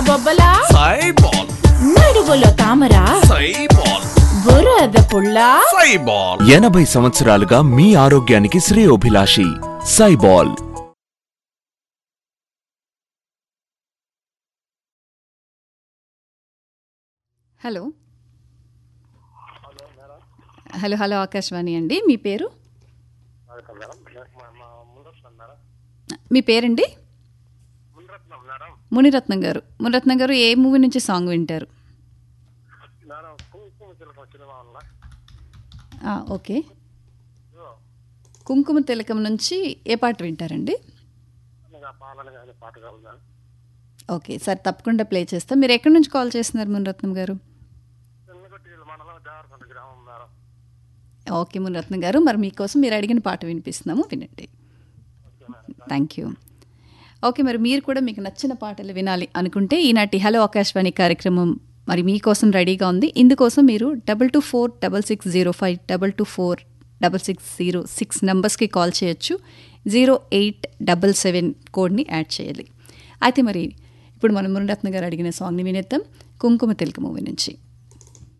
బొబ్బలా సైబాల్ నడువులో తామర సైబాల్ బురద పుల్ల సైబాల్ ఎనభై సంవత్సరాలుగా మీ ఆరోగ్యానికి శ్రేయోభిలాషి సైబాల్ హలో హలో హలో ఆకాశవాణి అండి మీ పేరు మీ పేరండి మునిరత్నం గారు మునిరత్నం గారు ఏ మూవీ నుంచి సాంగ్ వింటారు ఆ, ఓకే కుంకుమ తిలకం నుంచి ఏ పాట వింటారండి ఓకే సార్ తప్పకుండా ప్లే చేస్తాం మీరు ఎక్కడి నుంచి కాల్ చేస్తున్నారు మునిరత్నం గారు ఓకే మునిరత్నం గారు మరి మీకోసం మీరు అడిగిన పాట వినిపిస్తున్నాము వినండి థ్యాంక్ యూ ఓకే మరి మీరు కూడా మీకు నచ్చిన పాటలు వినాలి అనుకుంటే ఈనాటి హలో ఆకాశవాణి కార్యక్రమం మరి మీకోసం రెడీగా ఉంది ఇందుకోసం మీరు double two four double six zero five double two four double six zero six నెంబర్స్కి కాల్ చేయొచ్చు జీరో ఎయిట్ డబల్ సెవెన్ కోడ్ని యాడ్ చేయాలి అయితే మరి ఇప్పుడు మనం మురళరత్న గారు అడిగిన సాంగ్ని వినేద్దాం కుంకుమ తెలుగు మూవీ నుంచి